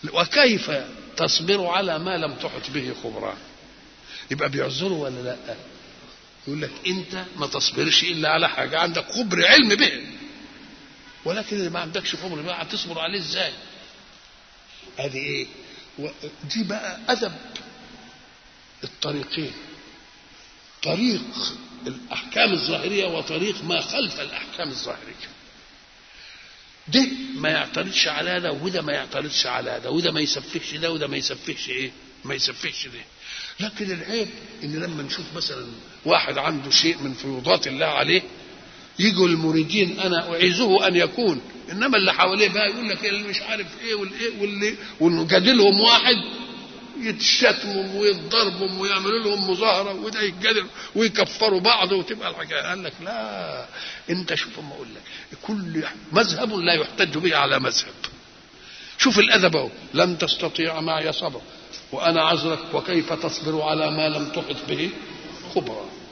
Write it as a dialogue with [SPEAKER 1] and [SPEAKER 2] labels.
[SPEAKER 1] وكيف تصبر على ما لم تحط به خبرا يبقى بيعذروا ولا لا يقول لك انت ما تصبرش الا على حاجه عندك خبر علم به ولكن اللي ما عندكش خبر بقى هتصبر عليه ازاي ادي ايه دي بقى ادب الطريقين طريق الاحكام الظاهريه وطريق ما خلف الاحكام الظاهريه ده ما يعترضش على ده وده ما يعترضش على ده وده ما يسفهش ده وده ما يسفهش ايه ما يسفهش ده لكن العيب ان لما نشوف مثلا واحد عنده شيء من فيوضات الله عليه يجوا المريدين انا اعيذه ان يكون انما اللي حواليه بقى يقول لك اللي مش عارف ايه والايه واللي ونجادلهم واحد يتشتموا ويتضربوا ويعملوا لهم مظاهره وده يتجادل ويكفروا بعض وتبقى الحكايه قال لك لا انت شوف ما اقول لك كل مذهب لا يحتج به على مذهب شوف الادب اهو لن تستطيع معي صبر وانا عذرك وكيف تصبر على ما لم تحط به خبرا